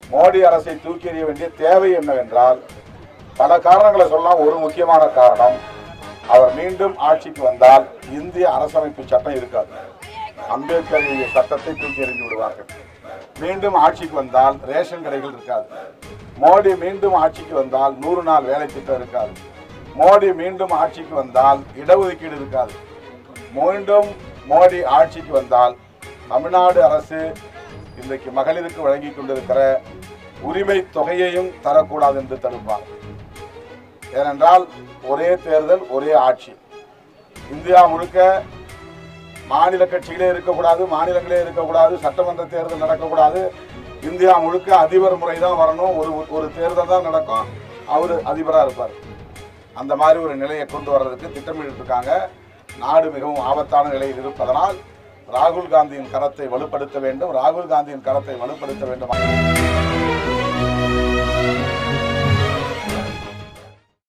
மோடி அரசை தூக்கி எறிய வேண்டிய தேவை என்னவென்றால் பல காரணங்களை சொல்லலாம் ஒரு முக்கியமான காரணம் அவர் மீண்டும் ஆட்சிக்கு வந்தால் இந்திய அரசமைப்பு சட்டம் இருக்காது அம்பேத்கர் எழுதிய சட்டத்தை தூக்கி எறிந்து விடுவார்கள் மீண்டும் ஆட்சிக்கு வந்தால் ரேஷன் கடைகள் இருக்காது மோடி மீண்டும் ஆட்சிக்கு வந்தால் நூறு நாள் வேலை திட்டம் இருக்காது மோடி மீண்டும் ஆட்சிக்கு வந்தால் இடஒதுக்கீடு இருக்காது மீண்டும் மோடி ஆட்சிக்கு வந்தால் தமிழ்நாடு அரசு இன்றைக்கு மகளிருக்கு வழங்கி கொண்டிருக்கிற உரிமை தொகையையும் தரக்கூடாது என்று தடுப்பார் ஏனென்றால் ஒரே தேர்தல் ஒரே ஆட்சி இந்தியா முழுக்க மாநில கட்சிகளே இருக்கக்கூடாது மாநிலங்களே இருக்கக்கூடாது சட்டமன்ற தேர்தல் நடக்கக்கூடாது இந்தியா முழுக்க அதிபர் முறை தான் வரணும் ஒரு ஒரு தேர்தல் தான் நடக்கும் அவர் அதிபராக இருப்பார் அந்த மாதிரி ஒரு நிலையை கொண்டு வர்றதுக்கு திட்டமிட்டு இருக்காங்க நாடு மிகவும் ஆபத்தான நிலையில் இருப்பதனால் ராகுல் காந்தியின் கரத்தை வலுப்படுத்த வேண்டும் ராகுல் காந்தியின் கரத்தை வலுப்படுத்த வேண்டும்